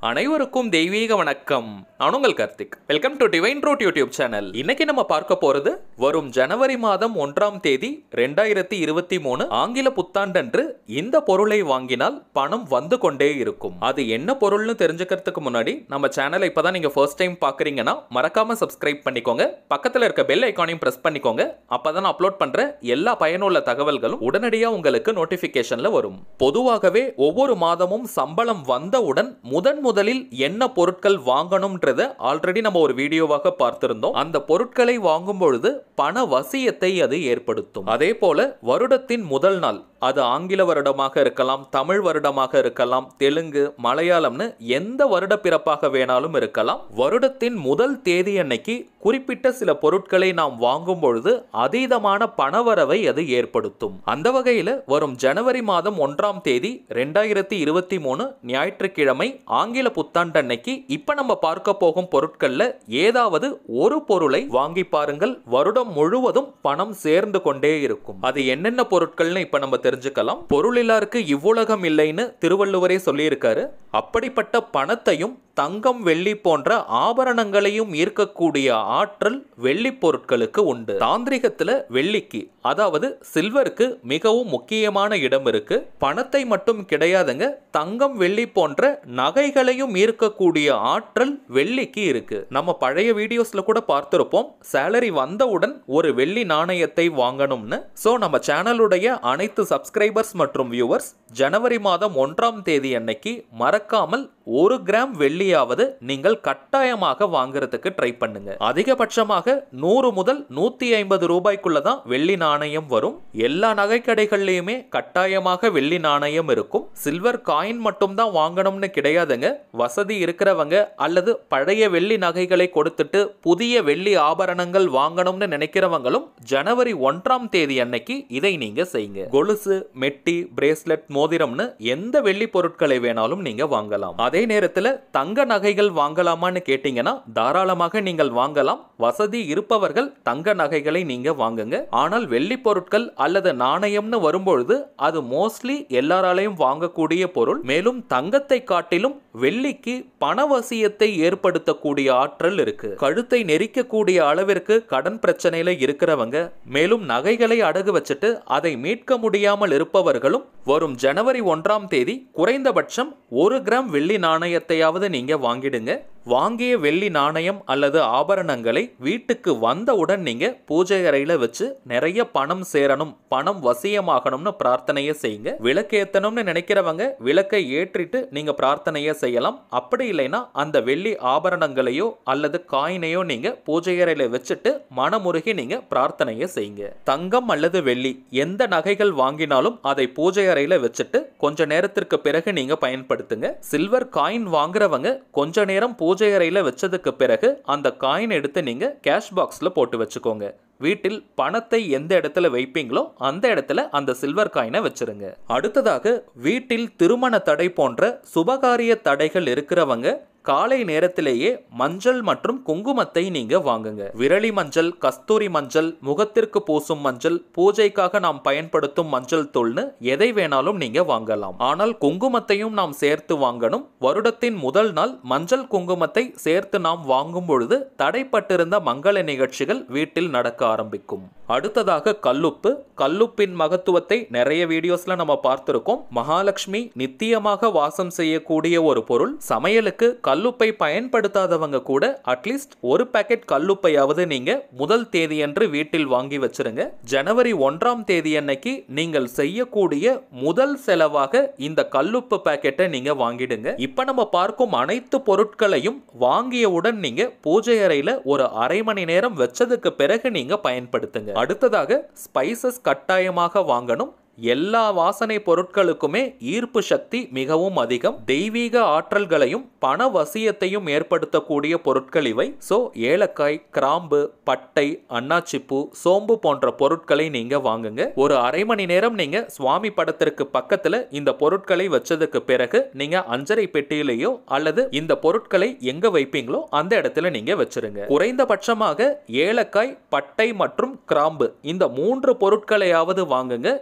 அனைவருக்கும் தெய்வீக வணக்கம் நான் உங்கள் Karthik welcome to divine road YouTube channel இன்னைக்கு நம்ம பார்க்க போறது வரும் ஜனவரி மாதம் ஒன்றாம் தேதி ரெண்டாயிரத்தி இருபத்தி மூணு ஆங்கில புத்தாண்டன்று இந்த பொருளை வாங்கினால் பணம் வந்து கொண்டே இருக்கும் அது என்ன பொருள்னு தெரிஞ்சுக்கிறதுக்கு முன்னாடி நம்ம சேனலை இப்பதான் நீங்க ஃபர்ஸ்ட் டைம் பாக்குறீங்கன்னா மறக்காம சப்ஸ்கிரைப் பண்ணிக்கோங்க பக்கத்துல இருக்க பெல் ஐக்கானையும் பிரஸ் பண்ணிக்கோங்க அப்பதான் அப்லோட் பண்ற எல்லா பயனுள்ள தகவல்களும் உடனடியா உங்களுக்கு நோட்டிபிகேஷன்ல வரும் பொதுவாகவே ஒவ்வொரு மாதமும் சம்பளம் வந்தவுடன் முதன் முதலில் என்ன பொருட்கள் வாங்கணும்ன்றத ஆல்ரெடி நம்ம ஒரு வீடியோவாக பார்த்திருந்தோம் அந்த பொருட்களை வாங்கும் பொழுது பண வசியத்தை அது ஏற்படுத்தும் அதே போல வருடத்தின் முதல் நாள் அது ஆங்கில வருடமாக இருக்கலாம் தமிழ் வருடமாக இருக்கலாம் தெலுங்கு மலையாளம்னு எந்த வருட பிறப்பாக வேணாலும் இருக்கலாம் வருடத்தின் முதல் தேதி அன்னைக்கு குறிப்பிட்ட சில பொருட்களை நாம் வாங்கும் பொழுது அதீதமான பணவரவை அது ஏற்படுத்தும் அந்த வகையில வரும் ஜனவரி மாதம் ஒன்றாம் தேதி ரெண்டாயிரத்தி இருபத்தி மூணு ஞாயிற்றுக்கிழமை ஆங்கில புத்தாண்டு அன்னைக்கு இப்ப நம்ம பார்க்க போகும் பொருட்கள்ல ஏதாவது ஒரு பொருளை வாங்கி பாருங்கள் வருடம் முழுவதும் பணம் சேர்ந்து கொண்டே இருக்கும் அது என்னென்ன பொருட்கள்னு இப்ப நம்ம தெரிஞ்சுக்கலாம் பொருளிலாருக்கு இவ்வுலகம் இல்லைன்னு திருவள்ளுவரே சொல்லியிருக்காரு அப்படிப்பட்ட பணத்தையும் தங்கம் வெள்ளி போன்ற ஆபரணங்களையும் ஈர்க்கக்கூடிய ஆற்றல் வெள்ளி பொருட்களுக்கு உண்டு தாந்திரிகத்துல வெள்ளிக்கு அதாவது சில்வருக்கு மிகவும் முக்கியமான இடம் இருக்கு பணத்தை மட்டும் கிடையாதுங்க தங்கம் வெள்ளி போன்ற நகைகளையும் ஈர்க்கக்கூடிய ஆற்றல் வெள்ளிக்கு இருக்கு நம்ம பழைய வீடியோஸ்ல கூட பார்த்திருப்போம் சேலரி வந்தவுடன் ஒரு வெள்ளி நாணயத்தை வாங்கணும்னு சோ நம்ம சேனலுடைய அனைத்து சப்ஸ்கிரைபர்ஸ் மற்றும் வியூவர்ஸ் ஜனவரி மாதம் ஒன்றாம் தேதி அன்னைக்கு மறக்காமல் ஒரு கிராம் வெள்ளியாவது நீங்கள் கட்டாயமாக வாங்குறதுக்கு ட்ரை பண்ணுங்க அதிகபட்சமாக நூறு முதல் நூத்தி ஐம்பது ரூபாய்க்குள்ள தான் வெள்ளி நாணயம் வரும் எல்லா நகை கடைகள்லயுமே கட்டாயமாக வெள்ளி நாணயம் இருக்கும் சில்வர் காயின் மட்டும் தான் வாங்கணும்னு கிடையாதுங்க வசதி இருக்கிறவங்க அல்லது பழைய வெள்ளி நகைகளை கொடுத்துட்டு புதிய வெள்ளி ஆபரணங்கள் வாங்கணும்னு நினைக்கிறவங்களும் ஜனவரி ஒன்றாம் தேதி அன்னைக்கு இதை நீங்க செய்யுங்க கொலுசு மெட்டி பிரேஸ்லெட் மோதிரம்னு எந்த வெள்ளி பொருட்களை வேணாலும் நீங்க வாங்கலாம் அதே நேரத்துல தங்க நகைகள் வாங்கலாமான்னு கேட்டீங்கன்னா தாராளமாக நீங்கள் வாங்கலாம் வசதி இருப்பவர்கள் தங்க நகைகளை நீங்க வாங்குங்க ஆனால் வெள்ளி பொருட்கள் அல்லது நாணயம்னு வரும்பொழுது அது மோஸ்ட்லி எல்லாராலையும் வாங்கக்கூடிய பொருள் மேலும் தங்கத்தை காட்டிலும் வெள்ளிக்கு பணவசியத்தை ஏற்படுத்தக்கூடிய ஆற்றல் இருக்கு கழுத்தை நெரிக்கக்கூடிய அளவிற்கு கடன் பிரச்சனையில இருக்கிறவங்க மேலும் நகைகளை அடகு வச்சுட்டு அதை மீட்க முடியாமல் இருப்பவர்களும் வரும் ஜனவரி ஒன்றாம் தேதி குறைந்தபட்சம் ஒரு கிராம் வெள்ளி நாணயத்தையாவது நீங்க வாங்கிடுங்க வாங்கிய வெள்ளி நாணயம் அல்லது ஆபரணங்களை வீட்டுக்கு வந்தவுடன் நீங்க பூஜை அறையில வச்சு நிறைய பணம் சேரணும் பணம் வசியமாகணும்னு பிரார்த்தனையை செய்யுங்க விளக்கேத்தணும்னு நினைக்கிறவங்க விளக்கை ஏற்றிட்டு நீங்க பிரார்த்தனையை செய்யலாம் அப்படி இல்லைன்னா அந்த வெள்ளி ஆபரணங்களையோ அல்லது காயினையோ நீங்க பூஜை அறையில வச்சுட்டு மனமுருகி நீங்க பிரார்த்தனையை செய்யுங்க தங்கம் அல்லது வெள்ளி எந்த நகைகள் வாங்கினாலும் அதை பூஜை அறையில வச்சுட்டு கொஞ்ச நேரத்திற்கு பிறகு நீங்க பயன்படுத்துங்க சில்வர் காயின் வாங்குறவங்க கொஞ்ச நேரம் பூஜை அறையில வச்சதுக்கு பிறகு அந்த காயின் எடுத்து நீங்க கேஷ் பாக்ஸ்ல போட்டு வச்சுக்கோங்க வீட்டில் பணத்தை எந்த இடத்துல வைப்பீங்களோ அந்த இடத்துல அந்த சில்வர் காயினை வச்சிருங்க அடுத்ததாக வீட்டில் திருமண தடை போன்ற சுபகாரிய தடைகள் இருக்கிறவங்க காலை நேரத்திலேயே மஞ்சள் மற்றும் குங்குமத்தை நீங்க வாங்குங்க விரலி மஞ்சள் கஸ்தூரி மஞ்சள் முகத்திற்கு பூசும் மஞ்சள் பூஜைக்காக நாம் பயன்படுத்தும் மஞ்சள் தூள்னு எதை வேணாலும் நீங்க வாங்கலாம் ஆனால் குங்குமத்தையும் நாம் சேர்த்து வாங்கணும் வருடத்தின் முதல் நாள் மஞ்சள் குங்குமத்தை சேர்த்து நாம் வாங்கும் பொழுது தடைப்பட்டிருந்த மங்கள நிகழ்ச்சிகள் வீட்டில் நடக்க ஆரம்பிக்கும் அடுத்ததாக கல்லுப்பு கல்லுப்பின் மகத்துவத்தை நிறைய வீடியோஸ்ல நம்ம பார்த்திருக்கோம் மகாலட்சுமி நித்தியமாக வாசம் செய்யக்கூடிய ஒரு பொருள் சமையலுக்கு கல்லுப்பை பயன்படுத்தாதவங்க கூட அட்லீஸ்ட் ஒரு பாக்கெட் கல்லுப்பையாவது நீங்க முதல் தேதியன்று வீட்டில் வாங்கி வச்சிருங்க ஜனவரி ஒன்றாம் தேதி அன்னைக்கு நீங்கள் செய்யக்கூடிய முதல் செலவாக இந்த கல்லுப்பு பாக்கெட்டை நீங்க வாங்கிடுங்க இப்ப நம்ம பார்க்கும் அனைத்து பொருட்களையும் வாங்கியவுடன் நீங்க பூஜை அறையில ஒரு அரை மணி நேரம் வச்சதுக்கு பிறகு நீங்க பயன்படுத்துங்க அடுத்ததாக ஸ்பைசஸ் கட்டாயமாக வாங்கணும் எல்லா வாசனை பொருட்களுக்குமே ஈர்ப்பு சக்தி மிகவும் அதிகம் தெய்வீக ஆற்றல்களையும் பண வசியத்தையும் ஏற்படுத்தக்கூடிய பொருட்கள் இவை ஸோ ஏலக்காய் கிராம்பு பட்டை அன்னாச்சிப்பூ சோம்பு போன்ற பொருட்களை நீங்க வாங்குங்க ஒரு அரை மணி நேரம் நீங்க சுவாமி படத்திற்கு பக்கத்துல இந்த பொருட்களை வச்சதுக்கு பிறகு நீங்க அஞ்சரை பெட்டியிலேயோ அல்லது இந்த பொருட்களை எங்க வைப்பீங்களோ அந்த இடத்துல நீங்க வச்சிருங்க குறைந்தபட்சமாக ஏலக்காய் பட்டை மற்றும் கிராம்பு இந்த மூன்று பொருட்களையாவது வாங்குங்க இது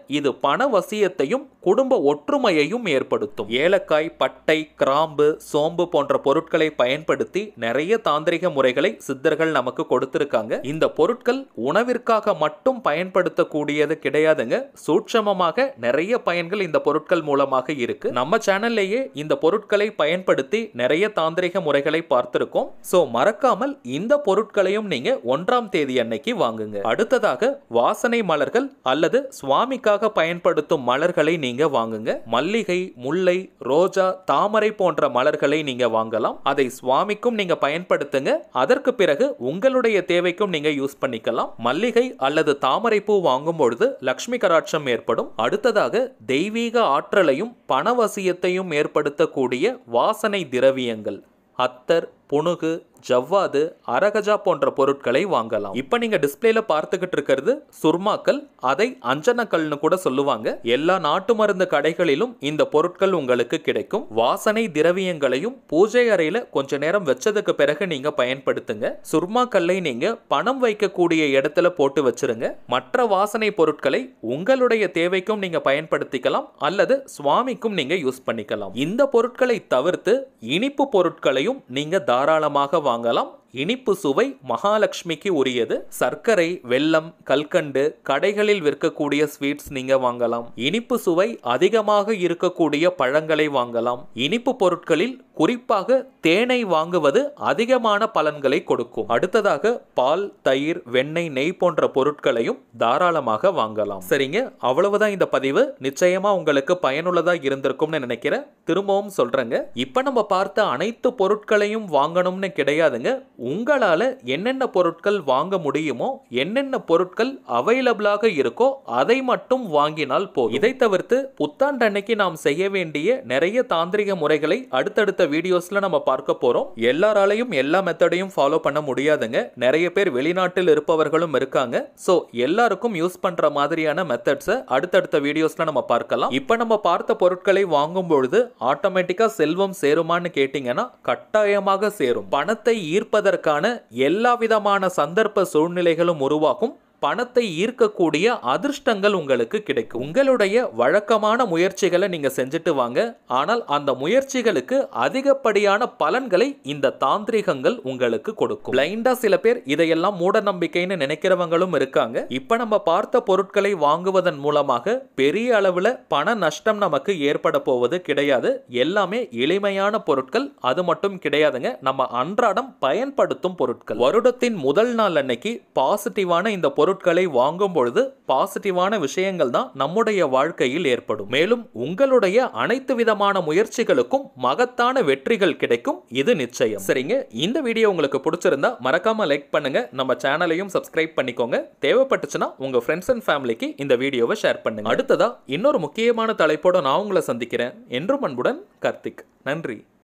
பண வசியத்தையும் குடும்ப ஒற்றுமையையும் ஏற்படுத்தும் ஏலக்காய் பட்டை கிராம்பு சோம்பு போன்ற பொருட்களை பயன்படுத்தி நிறைய தாந்திரிக முறைகளை சித்தர்கள் நமக்கு கொடுத்திருக்காங்க இந்த பொருட்கள் உணவிற்காக மட்டும் பயன்படுத்தக்கூடியது கிடையாதுங்க சூட்சமமாக நிறைய பயன்கள் இந்த பொருட்கள் மூலமாக இருக்கு நம்ம சேனல்லையே இந்த பொருட்களை பயன்படுத்தி நிறைய தாந்திரிக முறைகளை பார்த்திருக்கோம் சோ மறக்காமல் இந்த பொருட்களையும் நீங்க ஒன்றாம் தேதி அன்னைக்கு வாங்குங்க அடுத்ததாக வாசனை மலர்கள் அல்லது சுவாமிக்காக பயன்படுத்தும் மலர்களை நீங்க வாங்குங்க மல்லிகை முல்லை ரோஜா தாமரை போன்ற மலர்களை நீங்க வாங்கலாம் அதை சுவாமிக்கும் நீங்க பயன்படுத்துங்க அதற்கு பிறகு உங்களுடைய தேவைக்கும் நீங்க யூஸ் பண்ணிக்கலாம் மல்லிகை அல்லது தாமரை பூ வாங்கும் பொழுது லக்ஷ்மி கராட்சம் ஏற்படும் அடுத்ததாக தெய்வீக ஆற்றலையும் பணவசியத்தையும் ஏற்படுத்தக்கூடிய வாசனை திரவியங்கள் அத்தர் புணுகு ஜவ்வாது அரகஜா போன்ற பொருட்களை வாங்கலாம் இப்ப நீங்க டிஸ்பிளேல பார்த்துக்கிட்டு இருக்கிறது சுர்மாக்கள் அதை அஞ்சனக்கல்னு கூட சொல்லுவாங்க எல்லா நாட்டு மருந்து கடைகளிலும் இந்த பொருட்கள் உங்களுக்கு கிடைக்கும் வாசனை திரவியங்களையும் பூஜை அறையில கொஞ்ச நேரம் வச்சதுக்கு பிறகு நீங்க பயன்படுத்துங்க சுர்மாக்கல்லை நீங்க பணம் வைக்கக்கூடிய இடத்துல போட்டு வச்சிருங்க மற்ற வாசனை பொருட்களை உங்களுடைய தேவைக்கும் நீங்க பயன்படுத்திக்கலாம் அல்லது சுவாமிக்கும் நீங்க யூஸ் பண்ணிக்கலாம் இந்த பொருட்களை தவிர்த்து இனிப்பு பொருட்களையும் நீங்க தாராளமாக வாங்கலாம் இனிப்பு சுவை மகாலட்சுமிக்கு உரியது சர்க்கரை வெல்லம் கல்கண்டு கடைகளில் விற்கக்கூடிய ஸ்வீட்ஸ் நீங்க வாங்கலாம் இனிப்பு சுவை அதிகமாக இருக்கக்கூடிய பழங்களை வாங்கலாம் இனிப்பு பொருட்களில் குறிப்பாக தேனை வாங்குவது அதிகமான பலன்களை கொடுக்கும் அடுத்ததாக பால் தயிர் வெண்ணெய் நெய் போன்ற பொருட்களையும் தாராளமாக வாங்கலாம் சரிங்க அவ்வளவுதான் இந்த பதிவு நிச்சயமா உங்களுக்கு பயனுள்ளதா இருந்திருக்கும்னு நினைக்கிறேன் திரும்பவும் சொல்றேங்க இப்ப நம்ம பார்த்த அனைத்து பொருட்களையும் வாங்கணும்னு கிடையாதுங்க உங்களால என்னென்ன பொருட்கள் வாங்க முடியுமோ என்னென்ன பொருட்கள் அவைலபிளாக இருக்கோ அதை மட்டும் வாங்கினால் போதும் இதை தவிர்த்து புத்தாண்டு அன்னைக்கு நாம் செய்ய வேண்டிய நிறைய தாந்திரிக முறைகளை அடுத்தடுத்த வீடியோஸ்ல நம்ம பார்க்க போறோம் எல்லாராலையும் எல்லா மெத்தடையும் ஃபாலோ பண்ண முடியாதுங்க நிறைய பேர் வெளிநாட்டில் இருப்பவர்களும் இருக்காங்க சோ எல்லாருக்கும் யூஸ் பண்ற மாதிரியான மெத்தட்ஸை அடுத்தடுத்த வீடியோஸ்ல நம்ம பார்க்கலாம் இப்ப நம்ம பார்த்த பொருட்களை வாங்கும் பொழுது ஆட்டோமேட்டிக்கா செல்வம் சேருமான்னு கேட்டீங்கன்னா கட்டாயமாக சேரும் பணத்தை ஈர்ப்பதற்கான எல்லா விதமான சந்தர்ப்ப சூழ்நிலைகளும் உருவாகும் பணத்தை ஈர்க்கக்கூடிய அதிர்ஷ்டங்கள் உங்களுக்கு கிடைக்கும் உங்களுடைய வழக்கமான முயற்சிகளை நீங்க செஞ்சுட்டு வாங்க ஆனால் அந்த முயற்சிகளுக்கு அதிகப்படியான பலன்களை இந்த தாந்திரிகங்கள் உங்களுக்கு கொடுக்கும் பிளைண்டா சில பேர் இதையெல்லாம் மூட நம்பிக்கைன்னு நினைக்கிறவங்களும் இருக்காங்க இப்ப நம்ம பார்த்த பொருட்களை வாங்குவதன் மூலமாக பெரிய அளவுல பண நஷ்டம் நமக்கு ஏற்பட போவது கிடையாது எல்லாமே எளிமையான பொருட்கள் அது மட்டும் கிடையாதுங்க நம்ம அன்றாடம் பயன்படுத்தும் பொருட்கள் வருடத்தின் முதல் நாள் அன்னைக்கு பாசிட்டிவான இந்த பொருட்கள் பொருட்களை வாங்கும் பொழுது பாசிட்டிவான விஷயங்கள் தான் நம்முடைய வாழ்க்கையில் ஏற்படும் மேலும் உங்களுடைய அனைத்து விதமான முயற்சிகளுக்கும் மகத்தான வெற்றிகள் கிடைக்கும் இது நிச்சயம் சரிங்க இந்த வீடியோ உங்களுக்கு பிடிச்சிருந்தா மறக்காம லைக் பண்ணுங்க நம்ம சேனலையும் சப்ஸ்கிரைப் பண்ணிக்கோங்க தேவைப்பட்டுச்சுன்னா உங்க ஃப்ரெண்ட்ஸ் அண்ட் ஃபேமிலிக்கு இந்த வீடியோவை ஷேர் பண்ணுங்க அடுத்ததா இன்னொரு முக்கியமான தலைப்போட நான் உங்களை சந்திக்கிறேன் என்றும் அன்புடன் கார்த்திக் நன்றி